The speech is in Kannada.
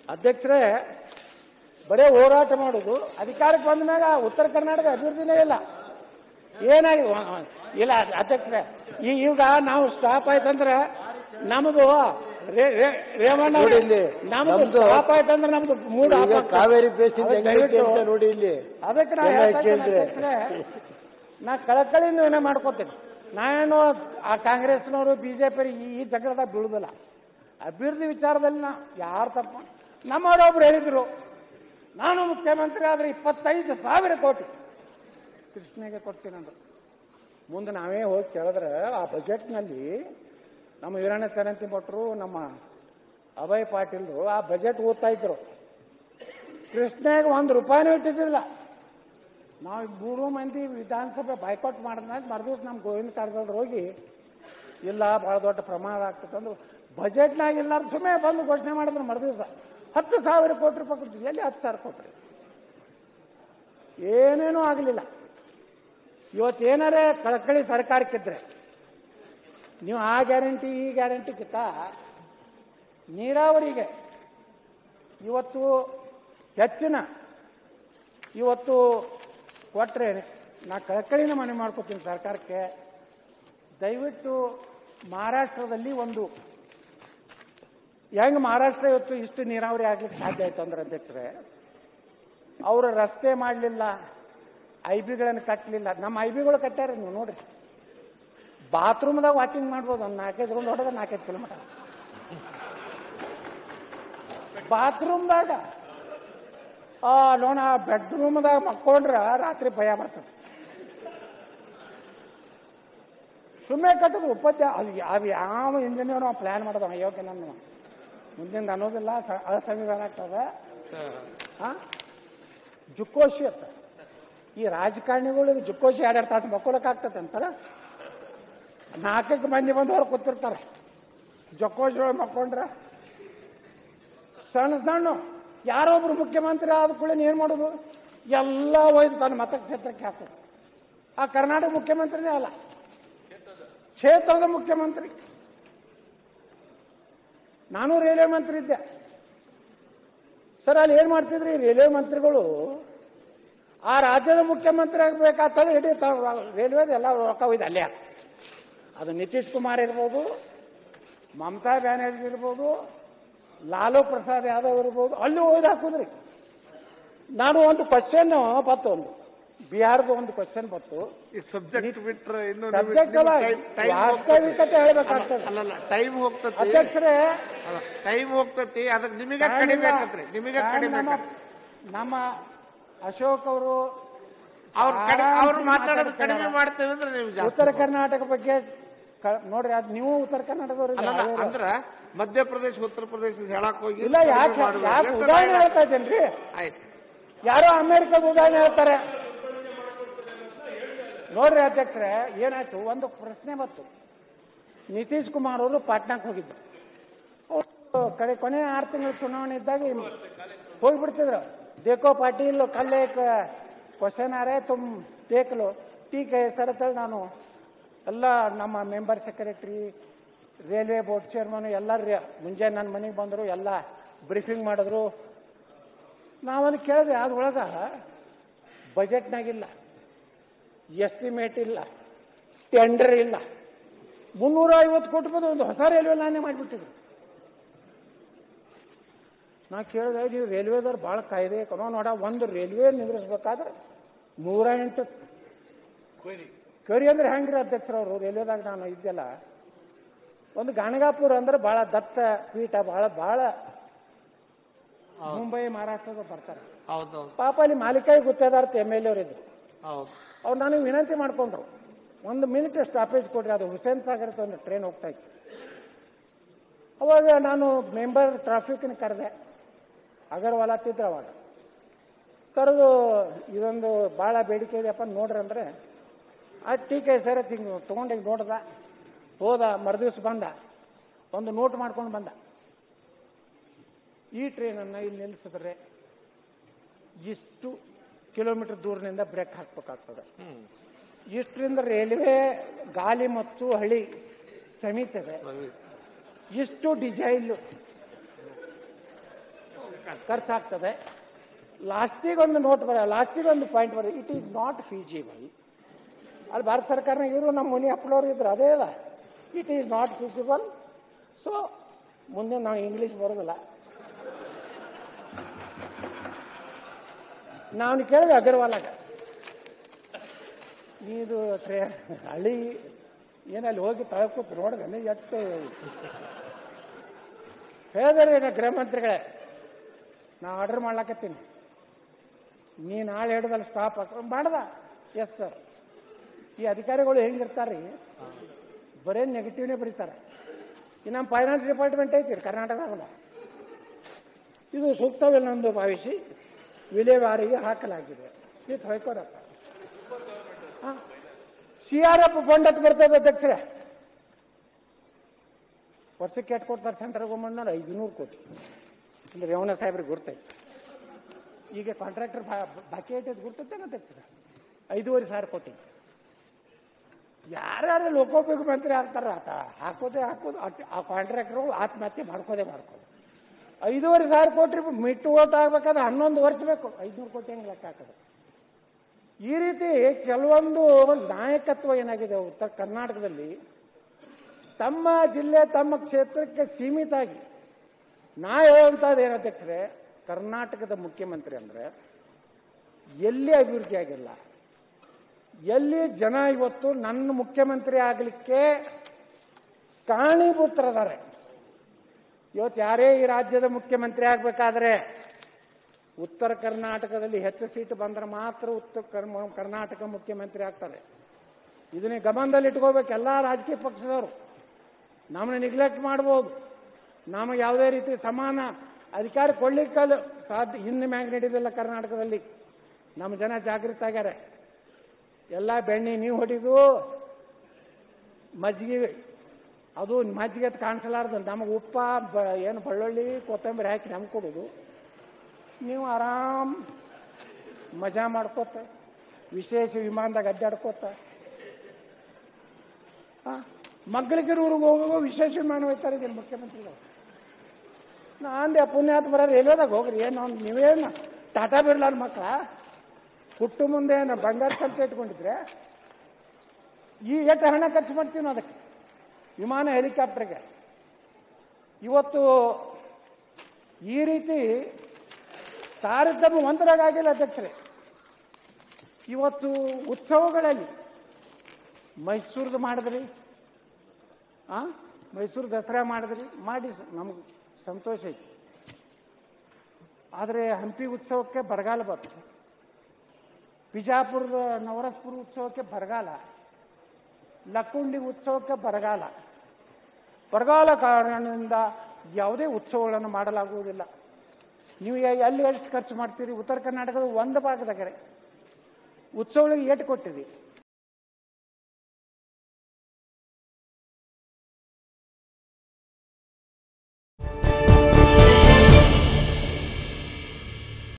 ಅಧ್ಯಕ್ಷರೇ ಬರೇ ಹೋರಾಟ ಮಾಡೋದು ಅಧಿಕಾರಕ್ಕೆ ಬಂದ ಮ್ಯಾಗ ಉತ್ತರ ಕರ್ನಾಟಕ ಅಭಿವೃದ್ಧಿನೇ ಇಲ್ಲ ಏನಾಗಿದೆ ವ- ವ- ಇಲ್ಲ ಅದ್- ಅಧ್ಯಕ್ಷರೇ ಈ ಈಗ ನಾವು ಸ್ಟಾಪ್ ಆಯ್ತಂದ್ರೆ ನಮ್ದು ರೇ- ರೇ- ರೇವಣ್ಣ ಅವ್ರೆ, ನೋಡಿ ಇಲ್ಲಿ, ನಮ್ದು ನಮ್ದು- ಸ್ಟಾಪ್ ಆಯ್ತಂದ್ರೆ ನಮ್ದು ಮೂಡ್ ಈಗ ಆಫ್ ಆಗ್ತದೆ. ಕಾವೇರಿ ಬೇಸಿಂದ ಅದಕ್ಕೆ ಹೆಂಗೈತೆ ಅಂತ ದಯವಿಟ್ಟು ನೋಡಿ ಇಲ್ಲಿ ಅದಕ್ಕೆ ನಾ ಎಲ್ಲ ಹೇಳ್ತಾ ಇದ್ದೀನಿ ಕೇಂದ್ರ. ಅಧ್ಯಕ್ಷರೇ, ನಾ ಕಳಕಳಿಯಿಂದ ಏನೇ ಮಾಡ್ಕೋತೀನಿ ನಾನೇನು ಆ ಕಾಂಗ್ರೆಸ್ನವರು ಬಿಜೆಪಿ ಈ ಈ ಜಗಳದಾಗ ಬೀಳುದಿಲ್ಲ ಅಭಿವೃದ್ಧಿ ವಿಚಾರದಲ್ಲಿ ನಾ ಯಾರು ತಪ್ಪ ನಮ್ಮವರೊಬ್ರು ಹೇಳಿದ್ರು ನಾನು ಮುಖ್ಯಮಂತ್ರಿ ಆದ್ರೆ ಇಪ್ಪತ್ತೈದು ಸಾವಿರ ಕೋಟಿ ಕೃಷ್ಣಗೆ ಕೊಡ್ತೀನಂದ್ರು ಮುಂದೆ ನಾವೇ ಹೋಗಿ ಕೇಳಿದ್ರೆ ಆ ಬಜೆಟ್ನಲ್ಲಿ ನಮ್ಮ ವೀರಣ್ಣ ಚರಂತಿ ಭಟ್ರು ನಮ್ಮ ಅಭಯ್ ಪಾಟೀಲ್ರು ಆ ಬಜೆಟ್ ಓದ್ತಾ ಇದ್ರು ಕೃಷ್ಣಗೆ ಒಂದು ರೂಪಾಯಿನೂ ಇಟ್ಟಿದ್ದಿಲ್ಲ ನಾವು ಮೂರು ಮಂದಿ ವಿಧಾನಸಭೆ ಬಾಯ್ಕಾಟ್ ಮಾಡಿದ್ಮೇಲೆ ಮರುದಿವ್ಸ ನಮ್ಮ ಗೋವಿಂದ ಕಾರಜೋಳರು ಹೋಗಿ ಇಲ್ಲ ಭಾಳ ದೊಡ್ಡ ಪ್ರಮಾಣ ಆಗ್ತದೆ ಅಂದ್ರು ಬಜೆಟ್ನಾಗ ಇಲ್ಲ ಸುಮ್ಮನೆ ಬಂದು ಘೋಷಣೆ ಮಾಡಿದ್ರು ಮರುದಿವ್ಸ ಹತ್ತು ಸಾವಿರ ಕೋಟಿ ರೂಪಾಯಿ ಕೊಡ್ತೀವಿ ಎಲ್ಲಿ ಹತ್ತು ಸಾವಿರ ಕೊಟ್ರಿ ಏನೇನೂ ಆಗಲಿಲ್ಲ ಇವತ್ತೇನಾರೇ ಕಳಕಳಿ ಸರ್ಕಾರಕ್ಕಿದ್ರೆ ನೀವು ಆ ಗ್ಯಾರಂಟಿ ಈ ಗ್ಯಾರಂಟಿ ಕಿತ್ತ ನೀರಾವರಿಗೆ ಇವತ್ತು ಹೆಚ್ಚಿನ ಇವತ್ತು ಕೊಟ್ಟರೆ ನಾ ಕಳಕಳಿನ ಮನೆ ಮಾಡ್ಕೊತೀನಿ ಸರ್ಕಾರಕ್ಕೆ ದಯವಿಟ್ಟು ಮಹಾರಾಷ್ಟ್ರದಲ್ಲಿ ಒಂದು ಹೆಂಗ್ ಮಹಾರಾಷ್ಟ್ರ ಇವತ್ತು ಇಷ್ಟು ನೀರಾವರಿ ಆಗ್ಲಿಕ್ಕೆ ಸಾಧ್ಯ ಆಯ್ತು ಅಂದ್ರೆ ಅಧ್ಯಕ್ಷರೇ ಅವರು ರಸ್ತೆ ಮಾಡಲಿಲ್ಲ ಐ ಬಿಗಳನ್ನು ಕಟ್ಟಲಿಲ್ಲ ನಮ್ಮ ಐ ಬಿಗಳು ಕಟ್ಟ್ಯಾರ ನೀವು ನೋಡ್ರಿ ಬಾತ್ರೂಮ್ದಾಗ ವಾಕಿಂಗ್ ಮಾಡ್ಬೋದು ಒಂದು ನಾಲ್ಕೈದು ರೌಂಡ್ ಹೊಡೆದ ನಾಲ್ಕೈದು ಕಿಲೋಮೀಟರ್ ಬಾತ್ರೂಮ್ದಾಗ ಆ ಲೋಣ ಬೆಡ್ರೂಮ್ದಾಗ ಮಕ್ಕೊಂಡ್ರ ರಾತ್ರಿ ಭಯ ಬರ್ತದೆ ಸುಮ್ಮನೆ ಕಟ್ಟೋದು ಉಪದ್ಯ ಅದು ಯಾವ ಯಾವ ಇಂಜಿನಿಯರ್ ಪ್ಲಾನ್ ಮಾಡೋದು ಅಯೋಗ್ಯ ನನ್ನ ಮುಂದಿಂದ ಅನ್ನೋದಿಲ್ಲ ಸ- ಅಸಂವಿಧಾನ ಆಗ್ತದೆ ಹಾ ಜುಕ್ಕೋಶಿ ಅಂತ ಈ ರಾಜಕಾರಣಿಗಳಿಗೆ ಜುಕ್ಕೋಶಿ ಎರಡೆರಡು ತಾಸು ಮಕ್ಕೊಳಕ್ ಆಗ್ತದೆ ಅಂತಾರ ನಾಲ್ಕಕ್ಕೆ ಮಂದಿ ಬಂದು ಹೊರ ಕೂತಿರ್ತಾರೆ ಜೊಕ್ಕೋಶಿ ಒಳಗೆ ಮಕ್ಕೊಂಡ್ರ ಸಣ್ಣ ಸಣ್ಣ ಯಾರೊಬ್ರು ಮುಖ್ಯಮಂತ್ರಿ ಆದ ಕೂಡ ಏನ್ ಮಾಡೋದು ಎಲ್ಲ ಒಯ್ದು ತನ್ನ ಮತಕ್ಷೇತ್ರಕ್ಕೆ ಹಾಕೋದು ಆ ಕರ್ನಾಟಕ ಮುಖ್ಯಮಂತ್ರಿನೇ ಅಲ್ಲ ಕ್ಷೇತ್ರದ ಮುಖ್ಯಮಂತ್ರಿ ನಾನು ರೈಲ್ವೆ ಮಂತ್ರಿ ಇದ್ದೆ ಸರ್ ಅಲ್ಲಿ ಏನ್ ಮಾಡ್ತಿದ್ರಿ ರೈಲ್ವೆ ಮಂತ್ರಿಗಳು ಆ ರಾಜ್ಯದ ಮುಖ್ಯಮಂತ್ರಿ ಆಗ್ಬೇಕಾಗ್ತದೆ ಇಡೀ ರೈಲ್ವೇದ ಎಲ್ಲ ರೊಕ್ಕ ಒಯ್ದು ಅಲ್ಲೇ ಹಾಕು. ಅದು ನಿತೀಶ್ ಕುಮಾರ್ ಇರ್ಬೋದು ಮಮತಾ ಬ್ಯಾನರ್ಜಿ ಇರ್ಬೋದು ಲಾಲು ಪ್ರಸಾದ್ ಯಾದವ್ ಇರ್ಬೋದು ಅಲ್ಲಿ ಒಯ್ದು ಹಾಕುದ್ರಿ ನಾನು ಒಂದು ಕ್ವಶನ್ ಬತ್ತು ಒಂದು ಬಿಹಾರದ ಒಂದು ಕ್ವಶನ್ ಬತ್ತು ಈ ಸಬ್ಜೆಕ್ಟ್ ಬಿಟ್ರೆ ಇನ್ನು ಸಬ್ಜೆಕ್ಟ್ ಅಲ್ಲ ವಾಸ್ತವಿಕತೆ ಹೇಳ್ಬೇಕಾಗ್ತದೆ ಅಲ್ಲಲ್ಲ ಟೈಮ್ ಹೋಗ್ತತಿ ಅಧ್ಯಕ್ಷರೇ ಟೈಮ್ ಹೋಗ್ತತಿ ಅದಕ್ಕೆ ನಿಮಗೆ ಕಡಿಮೆ ಆಕತ್ರಿ ನಿಮಗೆ ಕಡಿಮೆ ನಮ್ಮ ಆಕತ್ರಿ ನಮ್ಮ ಅಶೋಕ್ ಅವರು ಅವ್ರು ಕಡಿಮೆ ಅವ್ರು ಮಾತಾಡೋದು ಮಾತಾಡ್ತಾರೆ. ಕಡಿಮೆ ಮಾಡ್ತೇವೆ ಅಂದ್ರೆ ನೀವು ಜಾಸ್ತಿ ಉತ್ತರ ಕರ್ನಾಟಕ ಬಗ್ಗೆ ಕ- ನೋಡ್ರಿ ಅದು ನೀವು ಉತ್ತರ ಕರ್ನಾಟಕದವ್ರು ಅಲ್ಲಲ್ಲ ಅಂದ್ರ ಮಧ್ಯಪ್ರದೇಶ ಉತ್ತರ ಪ್ರದೇಶ ಹೇಳಕ್ ಹೋಗಿ ಇಲ್ಲ ಕಡಿಮೆ ಯಾಕೆ ಮಾಡ್ಬೇಕು ಯಾಕೆ ಅಂತ ಉದಾಹರಣೆ ನಾನು- ಹೇಳ್ತಾ ಇದ್ದೇನ್ರಿ ಆಯ್ತು ಯಾರೋ ಅಮೆರಿಕದ ಉದಾಹರಣೆ ಹೇಳ್ತಾರೆ ನೋಡ್ರಿ ಅಧ್ಯಕ್ಷರೇ ಏನಾಯ್ತು ಒಂದು ಪ್ರಶ್ನೆ ಬಂತು ನಿತೀಶ್ ಕುಮಾರ್ ಅವರು ಪಾಟ್ನಾಕ್ ಹೋಗಿದ್ರು ಅವ್ರು ಕಡೆ ಕೊನೆ ಆರು ತಿಂಗಳು ಚುನಾವಣೆ ಇದ್ದಾಗ ಇಮ್- ಹೋಗ್ಬಿಡ್ತಿದ್ರು ದೇಖೋ ಪಾಟೀಲ್ ಕಲ್ಲೆ ಕ್ವಶನ್ ಆರೆ ತುಮ್ ದೇಖ್ಲೋ ಟೀಕ್ ಹೈ ಸರ್ ಅಂತೇಳಿ ನಾನು ಎಲ್ಲ ನಮ್ಮ member secretary railway board chairman ಎಲ್ಲರೂ ಮುಂಜಾನೆ ನನ್ನ ಮನೆಗೆ ಬಂದರು ಎಲ್ಲ ಬ್ರೀಫಿಂಗ್ ಮಾಡಿದ್ರು ನಾವಲ್ಲಿ ಕೇಳಿದೆ ಅದ್ರೊಳಗ ಬಜೆಟ್ನಾಗಿಲ್ಲ ಎಸ್ಟಿಮೇಟ್ ಇಲ್ಲ ಟೆಂಡರ್ ಇಲ್ಲ ಮುನ್ನೂರ ಐವತ್ತು ಕೋಟಿ ರೂಪಾಯಿ ಒಂದು ಹೊಸ ರೈಲ್ವೆ ನಾನೇ ಮಾಡಿಬಿಟ್ಟಿದ್ರು ನಾ ಕೇಳಿದೆ ನೀವು ರೈಲ್ವೆದವ್ರು ಭಾಳ ಕಾಯ್ದೆ ಕಣೋ ನೋಡ ಒಂದು ರೈಲ್ವೆ ನಿಂದ್ರಿಸ್ಬೇಕಾದ್ರೆ ನೂರ ಎಂಟು ಕರಿ ಅಂದ್ರೆ ಹೆಂಗ್ರಿ ಅಧ್ಯಕ್ಷರವರು ರೈಲ್ವೆದಾಗ ನಾನು ಇದ್ದೆಲ್ಲ ಒಂದು ಗಾಣಗಾಪುರ ಅಂದ್ರೆ ಭಾಳ ದತ್ತ ಪೀಠ ಭಾಳ ಭಾಳ ಮುಂಬೈ ಮಹಾರಾಷ್ಟ್ರದ ಬರ್ತಾರೆ ಹೌದೌದು ಪಾಪ ಅಲ್ಲಿ Malikayya Guttedar M L A ಇದ್ರು ಹೌದು ಅವ್ರು ನನಗೆ ವಿನಂತಿ ಮಾಡ್ಕೊಂಡ್ರು ಒಂದು ಮಿನಿಟ್ ಸ್ಟಾಪೇಜ್ ಕೊಡ್ರಿ ಅದು ಹುಸೇನ್ ಸಾಗರ್ ಒಂದು ಟ್ರೈನ್ ಹೋಗ್ತಾ ಇತ್ತು ಅವಾಗ ನಾನು ಮೆಂಬರ್ ಟ್ರಾಫಿಕ್ನ ಕರೆದೆ ಅಗರ್ವಾಲ ತಿದ್ರು ಅವಾಗ ಕರೆದು ಇದೊಂದು ಭಾಳ ಬೇಡಿಕೆ ಇದೆಯಪ್ಪ ನೋಡ್ರಿ ಅಂದ್ರೆ ಆ ಟೀಕೆ ಸರ್ ಹಿಂಗೆ ತೊಗೊಂಡೋಗಿ ನೋಡ್ದ ಹೋದ ಮರುದಿವ್ಸ ಬಂದ ಒಂದು ನೋಟ್ ಮಾಡ್ಕೊಂಡು ಬಂದ ಈ ಟ್ರೈನನ್ನು ಇಲ್ಲಿ ನಿಲ್ಲಿಸಿದ್ರೆ ಇಷ್ಟು ಕಿಲೋಮೀಟರ್ ದೂರದಿಂದ ಬ್ರೇಕ್ ಹಾಕ್ಬೇಕಾಗ್ತದೆ ಇಷ್ಟರಿಂದ ರೈಲ್ವೆ ಗಾಲಿ ಮತ್ತು ಹಳಿ ಸಮಿತಿದೆ ಇಷ್ಟು ಡಿಸೈಲ್ ಖರ್ಚಾಗ್ತದೆ ಖರ್ಚಾಗ್ತದೆ ಲಾಸ್ಟಿಗೆ ಒಂದು ನೋಟ್ ಬರ ಲಾಸ್ಟಿಗೆ ಒಂದು ಪಾಯಿಂಟ್ ಬರ ಇಟ್ ಈಸ್ ನಾಟ್ ಫೀಸಿಬಲ್ ಅಲ್ಲಿ ಭಾರತ ಸರ್ಕಾರನ ಇವರು ನಮ್ಮ ಮುನಿ ಅಪ್ಪಳವ್ರು ಇದ್ರು ಅದೇ ಅಲ್ಲ it is not feasible so ಮುಂದೆ ನಾವು ಇಂಗ್ಲೀಷ್ ಬರೋದಿಲ್ಲ ನಾನು ಕೇಳಿದೆ ಅಗರ್ವಾಲಾಗ ಇದು ಟ್ರೇ ಹಳ್ಳಿ ಏನಲ್ಲಿ ಹೋಗಿ ತಳಕೂತು ನೋಡಿದ್ರೆ ಎಷ್ಟು ಹೇಳಿದ್ರಿ ನಾ ಗೃಹ ಮಂತ್ರಿಗಳೇ ನಾ ಆರ್ಡರ್ ಮಾಡ್ಲಾಕತ್ತೀನಿ ನೀ ನಾಳೆ ಹಿಡಿದಲ್ಲಿ ಸ್ಟಾಪ್ ಹಾಕ ಮಾಡ್ದ ಎಸ್ ಸರ್ ಈ ಅಧಿಕಾರಿಗಳು ಹೆಂಗಿರ್ತಾರ್ರಿ ಬರೇ ನೆಗೆಟಿವ್ನೇ ಬರೀತಾರೆ ಈ ನಮ್ಮ ಫೈನಾನ್ಸ್ ಡಿಪಾರ್ಟ್ಮೆಂಟ್ ಐತಿ ಕರ್ನಾಟಕದಾಗಲ್ಲ ಇದು ಸೂಕ್ತವಿಲ್ಲೊಂದು ಭಾವಿಸಿ ವಿಲೇವಾರಿಗೆ ಹಾಕಲಾಗಿದೆ ಇದು ಹೊಯ್ಕೋರಪ್ಪ ಸಿ ಆರ್ ಎಫ್ ಫಂಡ್ ಹತ್ತು ಬರ್ತದೆ ಅಧ್ಯಕ್ಷರೇ ವರ್ಷಕ್ಕೆ ಎಷ್ಟು ಕೊಡ್ತಾರೆ ಸೆಂಟ್ರಲ್ ಗೌರ್ಮೆಂಟ್ನವ್ರು ಐದುನೂರು ಕೋಟಿ ಅಂದ್ರೆ ರೇವಣ ಸಾಹೇಬ್ರಿಗೆ ಗುರ್ತೈತೆ ಈಗ ಕಾಂಟ್ರಾಕ್ಟರ್ ಬಾಕಿ ಐಟದ್ ಗುರ್ತೈತೆ ಅಧ್ಯಕ್ಷರ ಐದೂವರೆ ಸಾವಿರ ಕೋಟಿ ಯಾರ್ಯಾರು ಲೋಕೋಪಯೋಗಿ ಮಂತ್ರಿ ಆಗ್ತಾರ ಆತ ಹಾಕೋದೇ ಹಾಕೋದು ಅಟ್- ಆ ಕಾಂಟ್ರಾಕ್ಟರ್ಗಳು ಆತ್ಮಹತ್ಯೆ ಮಾಡ್ಕೋದೇ ಮಾಡ್ಕೋದು ಐದೂವರೆ ಸಾವಿರ ಕೋಟಿ ಮಿಟ್ಟು ಓಟ್ ಆಗ್ಬೇಕಾದ್ರೆ ಹನ್ನೊಂದು ವರ್ಷ ಬೇಕು ಐದುನೂರು ಕೋಟಿ ಹೆಂಗೆ ಲೆಕ್ಕ ಹಾಕೋದು ಈ ರೀತಿ ಕೆಲವೊಂದು ನಾಯಕತ್ವ ಏನಾಗಿದೆ ಉತ್ತರ ಕರ್ನಾಟಕದಲ್ಲಿ ತಮ್ಮ ಜಿಲ್ಲೆ ತಮ್ಮ ಕ್ಷೇತ್ರಕ್ಕೆ ಸೀಮಿತ ಆಗಿ ನಾ ಹೇಳುವಂಥದ್ದು ಏನು ಅಧ್ಯಕ್ಷರೇ ಕರ್ನಾಟಕದ ಮುಖ್ಯಮಂತ್ರಿ ಅಂದ್ರೆ ಎಲ್ಲಿ ಅಭಿವೃದ್ಧಿ ಆಗಿಲ್ಲ ಎಲ್ಲಿ ಜನ ಇವತ್ತು ನನ್ನ ಮುಖ್ಯಮಂತ್ರಿ ಆಗಲಿಕ್ಕೆ ಕಾರಣೀಭೂತರದಾರೆ ಇವತ್ತು ಯಾರೇ ಈ ರಾಜ್ಯದ ಮುಖ್ಯಮಂತ್ರಿ ಆಗಬೇಕಾದ್ರೆ ಉತ್ತರ ಕರ್ನಾಟಕದಲ್ಲಿ ಹೆಚ್ಚು ಸೀಟ್ ಬಂದ್ರೆ ಮಾತ್ರ ಉತ್ತರ ಕರ್ಮ- ಕರ್ನಾಟಕ ಮುಖ್ಯಮಂತ್ರಿ ಆಗ್ತಾರೆ ಇದನ್ನೇ ಗಮನದಲ್ಲಿ ಇಟ್ಕೋಬೇಕು ಎಲ್ಲ ರಾಜಕೀಯ ಪಕ್ಷದವರು ನಮ್ಮನ್ನ ನಿಗ್ಲೆಕ್ಟ್ ಮಾಡ್ಬೋದು ನಮಗೆ ಯಾವುದೇ ರೀತಿ ಸಮಾನ ಅಧಿಕಾರ ಕೊಡ್ಲಿಕ್ಕೆ ಸಾಧ್ಯ ಹಿಂದೆ ಮ್ಯಾಗ ನಡೀದಿಲ್ಲ ಕರ್ನಾಟಕದಲ್ಲಿ ನಮ್ಮ ಜನ ಜಾಗೃತ ಆಗ್ಯಾರ ಎಲ್ಲ ಬೆಣ್ಣೆ ನೀವು ಹೊಡಿದು ಮಜ್ಜಿಗೆ ಅದು ಮಜ್ಜಿಗೆ ಅಂತ ಕಾಣಿಸಲಾರ್ದು ನಮಗೆ ಉಪ್ಪ ಬ ಏನು ಬೆಳ್ಳುಳ್ಳಿ ಕೊತ್ತಂಬರಿ ಹಾಕಿ ನಮ್ಗೆ ಕೊಡೋದು ನೀವು ಆರಾಮ್ ಮಜಾ ಮಾಡ್ಕೋತ ವಿಶೇಷ ವಿಮಾನದಾಗ ಅಡ್ಡಾಡ್ಕೋತ ಆ, ಮಗ್ಗಲಿಗೆ ಊರಿಗೆ ಹೋಗೋ ವಿಶೇಷ ವಿಮಾನ ಹೋಗ್ತಾರೆ ಇದೀನಿ ಮುಖ್ಯಮಂತ್ರಿಗಳು ನಾ ಅಂದೆ ಪುಣ್ಯಾತ್ ಬರೋದು ರೈಲ್ವೆದಾಗ ಹೋಗ್ರಿ ಏನು ಅವ್ನು ನೀವೇನು ಟಾಟಾ ಬಿರ್ಲಾರ ಮಕ್ಕಳ ಹುಟ್ಟು ಮುಂದೆ ಏನು ಬಂಗಾರ ಸಂತೆ ಇಟ್ಕೊಂಡಿದ್ರೆ ಈ ಎಷ್ಟು ಹಣ ಖರ್ಚು ಮಾಡ್ತೀವಿ ನಾವು ಅದಕ್ಕೆ ವಿಮಾನ ಹೆಲಿಕಾಪ್ಟರ್ಗೆ ಇವತ್ತು ಈ ರೀತಿ ತಾರತಮ್ಯ ಒಂದರಾಗಿಲ್ಲ ಅಧ್ಯಕ್ಷರೇ ಇವತ್ತು ಉತ್ಸವಗಳಲ್ಲಿ ಮೈಸೂರ್ದು ಮಾಡಿದ್ರಿ ಆ ಮೈಸೂರು ದಸರಾ ಮಾಡಿದ್ರಿ ಮಾಡಿ ನಮ್ಗೆ ಸಂತೋಷ ಐತಿ ಆದರೆ ಹಂಪಿ ಉತ್ಸವಕ್ಕೆ ಬರಗಾಲ ಬಂತು ಬಿಜಾಪುರದ ನವರಸ್ಪುರ ಉತ್ಸವಕ್ಕೆ ಬರಗಾಲ ಲಕ್ಕುಂಡಿ ಉತ್ಸವಕ್ಕೆ ಬರಗಾಲ ಬರಗಾಲ ಕಾರಣದಿಂದ ಯಾವುದೇ ಉತ್ಸವಗಳನ್ನು ಮಾಡಲಾಗುವುದಿಲ್ಲ ನೀವು ಎ- ಎಲ್ಲಿ ಎಷ್ಟು ಖರ್ಚು ಮಾಡ್ತೀರಿ ಉತ್ತರ ಕರ್ನಾಟಕದ ಒಂದು ಭಾಗದಾಗರೆ ಉತ್ಸವಗಳಿಗೆ ಏಟು ಕೊಟ್ಟಿರಿ